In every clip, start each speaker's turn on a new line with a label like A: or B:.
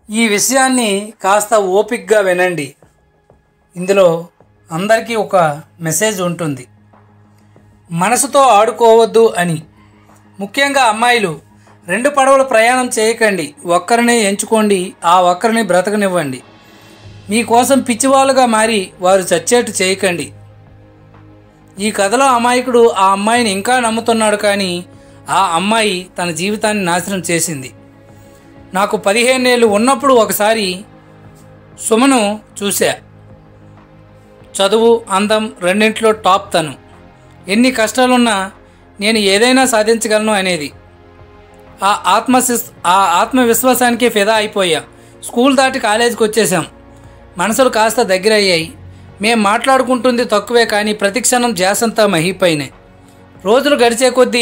A: ఈ విషయాన్ని కాస్త ఓపిక్గా వినండి ఇందులో అందరికీ ఒక మెసేజ్ ఉంటుంది మనసుతో ఆడుకోవద్దు అని ముఖ్యంగా అమ్మాయిలు రెండు పడవలు ప్రయాణం చేయకండి ఒక్కరినే ఎంచుకోండి ఆ ఒక్కరిని బ్రతకనివ్వండి మీకోసం పిచ్చివాళ్ళుగా మారి వారు చచ్చేట్టు చేయకండి ఈ కథలో అమాయకుడు ఆ అమ్మాయిని ఇంకా నమ్ముతున్నాడు కానీ ఆ అమ్మాయి తన జీవితాన్ని నాశనం చేసింది నాకు పదిహేనేళ్ళు ఉన్నప్పుడు ఒకసారి సుమను చూశా చదువు అందం రెండింటిలో టాప్ తను ఎన్ని కష్టాలున్నా నేను ఏదైనా సాధించగలను అనేది ఆ ఆత్మశిస్ ఆ ఆత్మవిశ్వాసానికి ఫిదా అయిపోయా స్కూల్ దాటి కాలేజీకి వచ్చేసాం మనసులు కాస్త దగ్గర అయ్యాయి మేం మాట్లాడుకుంటుంది తక్కువే కానీ ప్రతిక్షణం జాసంతా మహిపైనే రోజులు గడిచే కొద్దీ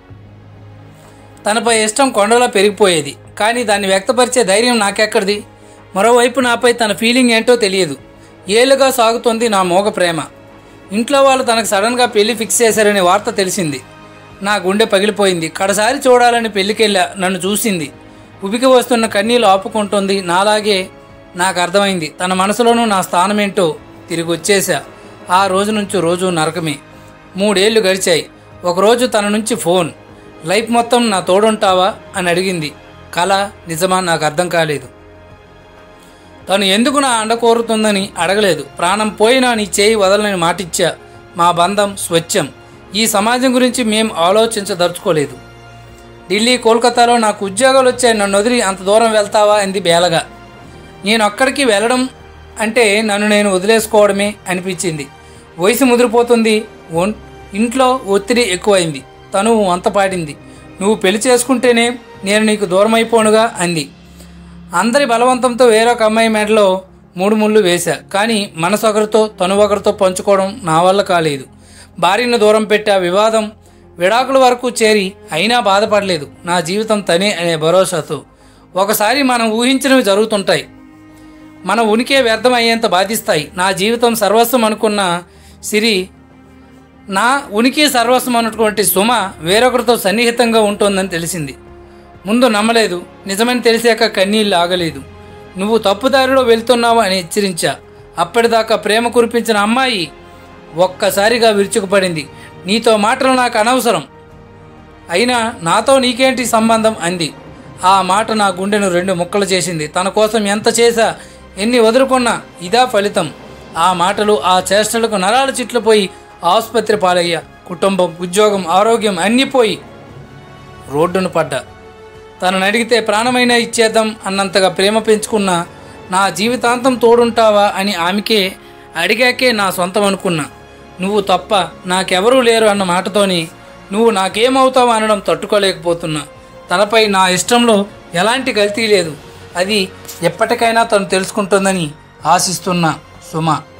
A: తనపై ఇష్టం కొండలా పెరిగిపోయేది కానీ దాన్ని వ్యక్తపరిచే ధైర్యం నాకెక్కడిది మరోవైపు నాపై తన ఫీలింగ్ ఏంటో తెలియదు ఏళ్ళుగా సాగుతోంది నా మోగ ప్రేమ ఇంట్లో వాళ్ళు తనకు సడన్గా పెళ్లి ఫిక్స్ చేశారనే వార్త తెలిసింది నా గుండె పగిలిపోయింది కడసారి చూడాలని పెళ్లికెళ్ళా నన్ను చూసింది ఉబికి వస్తున్న కన్నీళ్ళు ఆపుకుంటుంది నాలాగే నాకు అర్థమైంది తన మనసులోనూ నా స్థానం ఏంటో తిరిగి వచ్చేసా ఆ రోజు నుంచి రోజు నరకమే మూడేళ్లు గడిచాయి ఒకరోజు తన నుంచి ఫోన్ లైఫ్ మొత్తం నా తోడుంటావా అని అడిగింది కళ నిజమా నాకు అర్థం కాలేదు తను ఎందుకు నా అండ కోరుతుందని అడగలేదు ప్రాణం పోయినా నీ చేయి వదలని మాటిచ్చా మా బంధం స్వచ్ఛం ఈ సమాజం గురించి మేం ఆలోచించదలుచుకోలేదు ఢిల్లీ కోల్కతాలో నాకు ఉద్యోగాలు వచ్చాయి నన్ను వదిలి అంత దూరం వెళ్తావా అంది బేలగా నేను అక్కడికి వెళ్ళడం అంటే నన్ను నేను వదిలేసుకోవడమే అనిపించింది వయసు ముదిరిపోతుంది ఒం- ఇంట్లో ఒత్తిడి ఎక్కువైంది తను అంత పాడింది నువ్వు పెళ్లి చేసుకుంటేనే నేను నీకు దూరం అయిపోనుగా అంది అందరి బలవంతంతో వేరొక అమ్మాయి మెడలో మూడు ముళ్ళు వేశా కానీ మనసు ఒకరితో తను ఒకరితో పంచుకోవడం నా వల్ల కాలేదు భార్యను దూరం పెట్టి ఆ వివాదం విడాకుల వరకు చేరి అయినా బాధపడలేదు నా జీవితం తనే అనే భరోసాతో ఒకసారి మనం ఊహించినవి జరుగుతుంటాయి మన ఉనికే వ్యర్థం అయ్యేంత బాధిస్తాయి నా జీవితం సర్వస్వం అనుకున్న సిరి నా ఉనికి సర్వస్వం అన్నటువంటి సుమ వేరొకరితో సన్నిహితంగా ఉంటుందని తెలిసింది ముందు నమ్మలేదు నిజమని తెలిసాక కన్నీళ్ళు ఆగలేదు నువ్వు తప్పుదారిలో వెళ్తున్నావు అని హెచ్చరించా అప్పటిదాకా ప్రేమ కురిపించిన అమ్మాయి ఒక్కసారిగా విరుచుకుపడింది నీతో మాటలు నాకు అనవసరం అయినా నాతో నీకేంటి సంబంధం అంది ఆ మాట నా గుండెను రెండు ముక్కలు చేసింది తన కోసం ఎంత చేశా ఎన్ని వదులుకున్నా ఇదా ఫలితం ఆ మాటలు ఆ చేష్టలకు నరాలు చిట్లిపోయి ఆసుపత్రి పాలయ్యా కుటుంబం ఉద్యోగం ఆరోగ్యం అన్నీ పోయి రోడ్డును పడ్డా తనను అడిగితే ప్రాణమైనా ఇచ్చేద్దాం అన్నంతగా ప్రేమ పెంచుకున్న నా జీవితాంతం తోడుంటావా అని ఆమెకే అడిగాకే నా సొంతం అనుకున్నా నువ్వు తప్ప నాకెవరూ లేరు అన్న మాటతోని నువ్వు నాకేమవుతావు అనడం తట్టుకోలేకపోతున్నా తనపై నా ఇష్టంలో ఎలాంటి గల్తీ లేదు అది ఎప్పటికైనా తను తెలుసుకుంటుందని ఆశిస్తున్నా సుమ